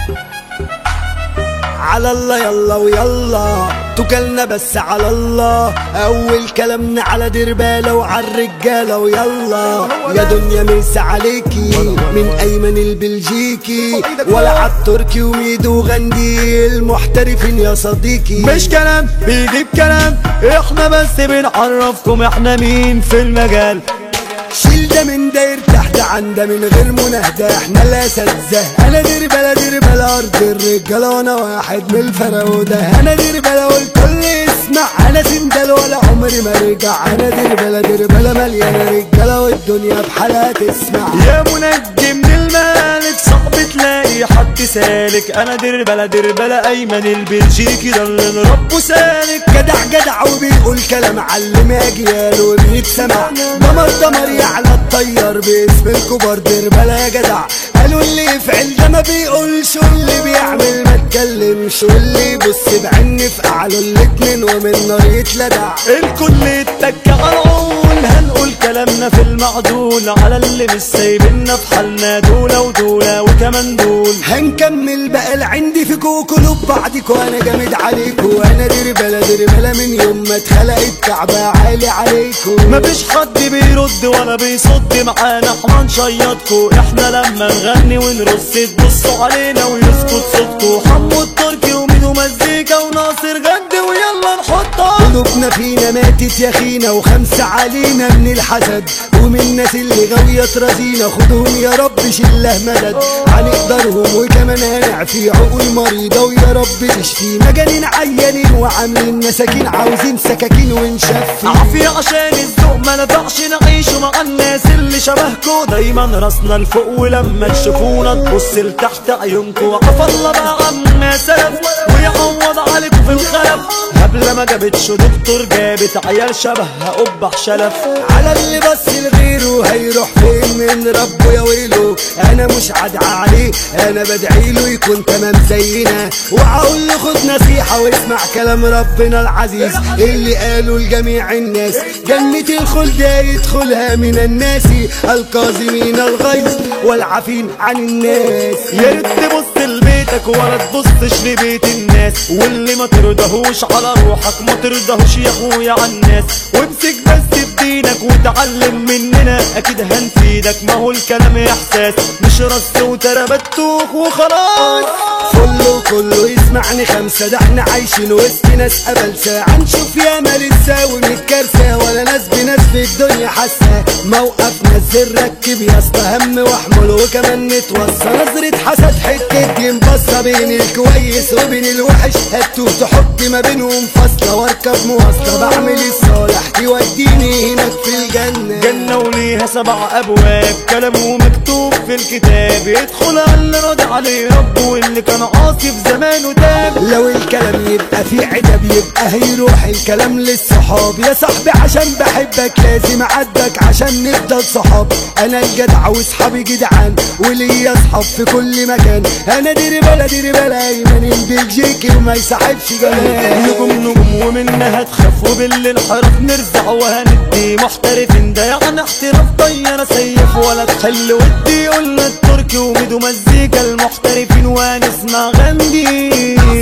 على الله يلا ويلا توكلنا بس على الله اول كلامنا على دربالة وعلى الرجالة ويلا يا دنيا ميس عليكي من ايمن البلجيكي ولا عالتركي وميدو غندي المحترفين يا صديقي مش كلام بيجيب كلام احنا بس بنعرفكم احنا مين في المجال شيل ده من ده يرتاح ده عن ده من غير مناهدة احنا الاساتذة انا دربلة دربلة ارض الرجالة وانا واحد من الفراودة انا دربلة والكل يسمع انا سندل ولا عمري ما رجع انا دربلة دربلة مليانة رجالة والدنيا بحالها تسمع يا منجم من المالك صعب تلاقي حد سالك انا دربلة دربلة ايمن البلجيكي ده اللي ربه سالك جدع جدع وبيقول كلام علم اجيال وبيتسمع دمر دمر يعلى الطير باسم الكبار دربلة يا جدع قالوا اللي يفعل ده ما بيقولش واللي بيعمل ما اتكلمش واللي يبص بعن في اعلى الاتنين ومن نار يتلدع الكل يتك على العول هنقول كلامنا في المعدول على اللي مش سايبنا في حالنا دولة ودولة وكمان دول هنكمل بقى اللي عندي فيكو قلوب بعضك وانا جامد عليكو وانا دربلة دربلة من يوم ما اتخلقت كعبة عالي عليكو مفيش حد بيرد ولا بيصد معانا احنا نشيطكوا احنا لما نغني ونرص تبصوا علينا ويسكت صوتكوا حمو التركي وميدو مزيكا وناصر غد ويلا نحطها قلوبنا فينا ماتت يا خينا وخمسة علينا من الحسد ومن الناس اللي غاوية ترازينا خدهم يا رب شله مدد هنقدرهم وكمان هنعفي عقول مريضة ويا رب تشفي مجانين عيانين وعاملين مساكين عاوزين سكاكين ونشفي عافية عشان الذوق ما نفعش نعيش مع الناس اللي شبهكوا دايما راسنا لفوق ولما تشوفونا تبص لتحت عيونكوا عفا الله بقى عما سلف ويعوض عليكوا في الخلف هبلة ما جابتش دكتور جابت عيال شبهها قبح شلف على اللي بص لغيره هيروح فين من ربه يا ويله انا مش عدعى عليه انا بدعي له يكون تمام زينا واقول له خد نصيحه واسمع كلام ربنا العزيز اللي قاله لجميع الناس جنة الخلد يدخلها من الناس الكاظمين الغيظ والعافين عن الناس يا ريت تبص لبيتك ولا تبصش لبيت الناس واللي ما ترضاهوش على روحك ما ترضاهوش يا اخويا على الناس وامسك بس بدينك وتعلم مننا اكيد هنفيدك ما هو الكلام احساس مش رص وتربتوك وخلاص كله كله يسمعني خمسة ده احنا عايشين وسط ناس قبلسة هنشوف ياما لسه ومتكرسة ولا ناس بناس في الدنيا حاسة موقف نزل ركب يا اسطى هم واحمل وكمان نتوصى نظرة حسد حتة دي مبصة بين الكويس وبين الوحش هتوه تحط ما بينهم فاصلة واركب مواصلة بعمل الصالح توديني هناك في الجنة جنة وليها سبع أبواب كلامه مكتوب في الكتاب يدخل على اللي راضي عليه ربه واللي كان عاصي في زمانه تاب لو الكلام يبقى فيه عتب يبقى هيروح الكلام للصحاب يا صاحبي عشان بحبك لازم اعدك عشان نفضل صحاب انا الجدع واصحابي جدعان وليا اصحاب في كل مكان انا ديري بلا ديري بلا ايمن البلجيكي وما يصاحبش جمال نجوم نجوم ومنها تخاف وبالليل حرف نرزع وهندي محترفين ده يعني احتراف طيارة سيف ولا تحل ودي قلنا التركي وميدو مزيكا المحترفين وهنسمع غندي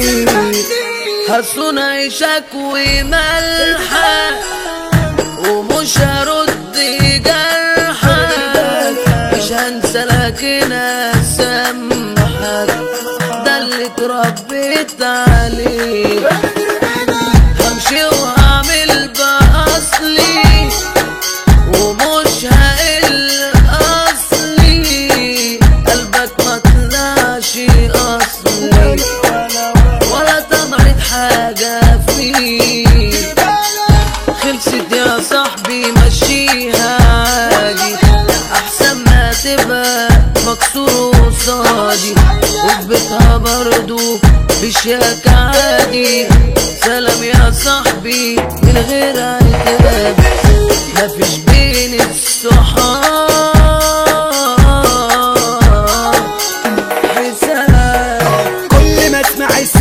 هصون عيشك وملحة ومش هرد جرحك مش هنسى لكن اسامحك ده اللي اتربيت عليه همشي وهعمل بأصلي ومش هقل أصلي قلبك ما طلعش أصلي ولا تمرت حاجة فيه خلصت يا صاحبي مشيها عادي أحسن ما تبقى مكسور قصادي وبيتها برضو بشياك عادي سلام يا صاحبي من غير عتاب مفيش بين الصحاب حساب كل ما اسمع الصوت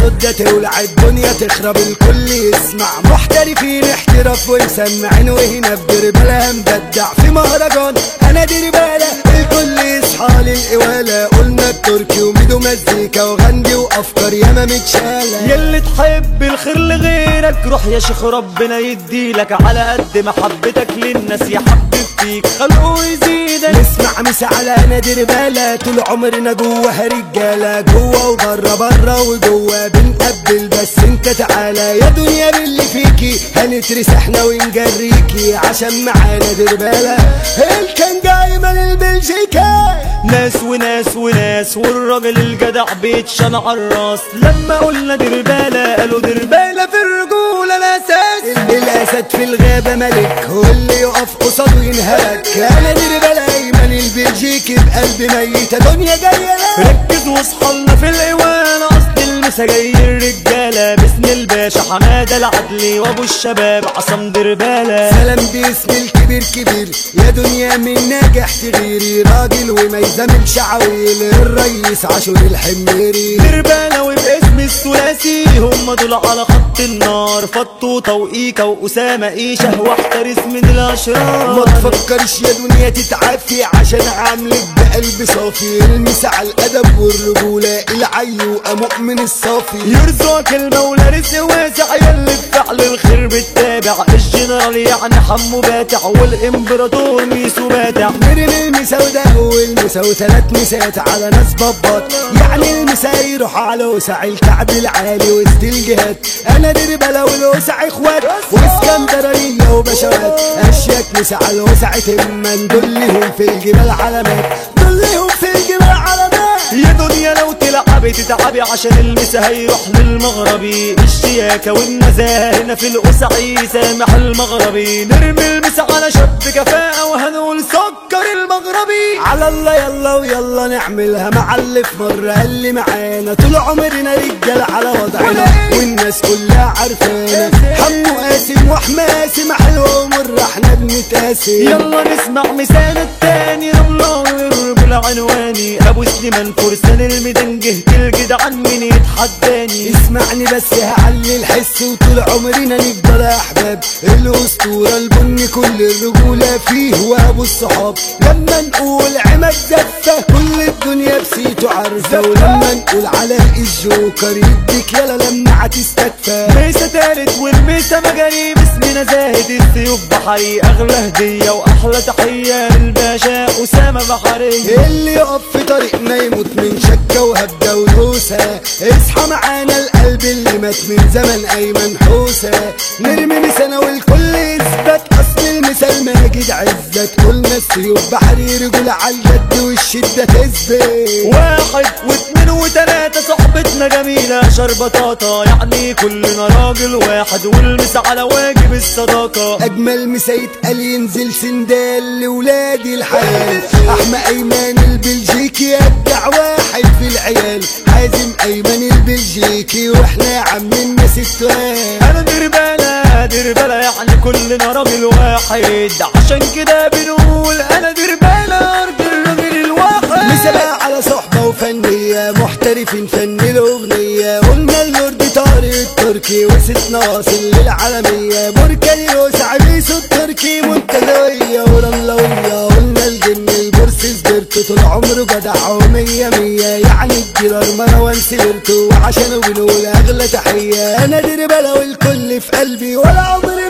الصوت ده تولع الدنيا تخرب الكل يسمع محترفين احتراف ومسمعين وهنا بدربالة مبدع في مهرجان انا دربالة الكل يصحى للقوالة قلنا التركي وميدو مزيكا وغندي وافكار ياما متشالة يلي تحب الخير لغيرك روح يا شيخ ربنا يديلك على قد محبتك للناس يحبب فيك خلقه يزيدك نسمع مسا على نادر بالا طول عمرنا جواها رجالة جوا وبره بره وجوا بنقبل بس انت تعالى يا دنيا باللي فيكي هنترس احنا ونجريكي عشان معانا دربالة كان جاي من البلجيكا ناس وناس وناس والراجل الجدع بيتشال عالراس لما قلنا دربالة قالوا دربالة في الرجولة الأساس الاسد في الغابة ملك هو اللي يقف قصاده ينهلك انا دربالة ايمن البلجيكي بقلب ميتة دنيا جاية لك ركز واصحالنا في الإيوان أصل المسا جاي الرجالة باسم الباشا حمادة العدلي وأبو الشباب عصام دربالة سلام باسم الكبير كبير يا دنيا من ناجح تغيري راجل وما يزاملش عويل الريس عاشور الحميري دربالة وباسم الثلاثي هم دول على خط النار فطوطة وإيكا وأسامة إيشة واحترس من ما الأشرار تفكرش يا دنيا تتعافي عشان عاملك بقلب صافي المس على الادب والرجوله العيوقه مؤمن الصافي يرزقك المولى رزق واسع يلي بفعل الخير بتتابع الجنرال يعني حمو باتع والامبراطور ميسو باتع نرمي المسا وده والمسا وثلاث مسات على ناس ببط يعني المسا يروح على وسع الكعب العالي وسط الجهات انا دربله والوسع اخوات واسكندرانيه وبشوات اشياك مسا على الوسع تمن دلهم في الجبال علامات دلهم في الجبال علامات يا دنيا لو تلعبي تتعبي عشان المسا هيروح للمغربي الشياكة والنزاهة هنا في القسعي سامح المغربي نرمي المسا على شاب كفاءة وهنقول سكر المغربي على الله يلا ويلا نعملها مع اللي في مرة اللي معانا طول عمرنا رجال على وضعنا والناس كلها عارفانا حمو قاسم وحماسم حلوة ومرة احنا بنتقاسم يلا نسمع مثال التاني رملة ويرجل عنواني ابو سليمان فرسان الميدان جهة الجدعان مين يتحداني اسمعني بس هعلي الحس وطول عمرنا نفضل احباب الاسطوره البن كل الرجوله فيه وابو الصحاب لما نقول عماد زفه كل الدنيا بسيته عارفه ولما نقول علاء الجوكر يديك يلا لما هتستكفى ميسة تالت والميسة مجاري باسمنا زاهد السيوف بحري اغلى هدية واحلى تحية للباشا اسامة بحري اللي يقف في طريقنا يموت من شكة وهبدة ودوسة اصحى معانا القلب اللي مات من زمن ايمن حوسة نرمي مسنا والكل يثبت اصل المثال ماجد عزت قلنا السيوف بحري رجول عالجد والشدة تثبت واحد واثنين وتلاتة صحبتنا جميلة شربطاطة يعني كلنا راجل واحد والمس على واجب الصداقة اجمل مسا يتقال ينزل سندال لولادي الحياة احمى ايمن البلجيكي ابدع واحد في العيال حازم ايمن البلجيكي واحنا يا عم الناس التوال انا دربالة دربالة يعني كلنا راجل واحد عشان كده بنقول انا دربالة ارض الراجل الواحد مسابقة على صحبة وفنية محترفين فن الأغنية قلنا اللورد طارق التركي وستنا واصل للعالمية بركاني وسع بيسو التركي منتزوية ورملوية قلنا الجن البورس سبرتو طول عمره جدع ومية مية يعني الديلر مروان سبرتو وعشانه بنقول أغلى تحية أنا دربلة والكل في قلبي ولا عمري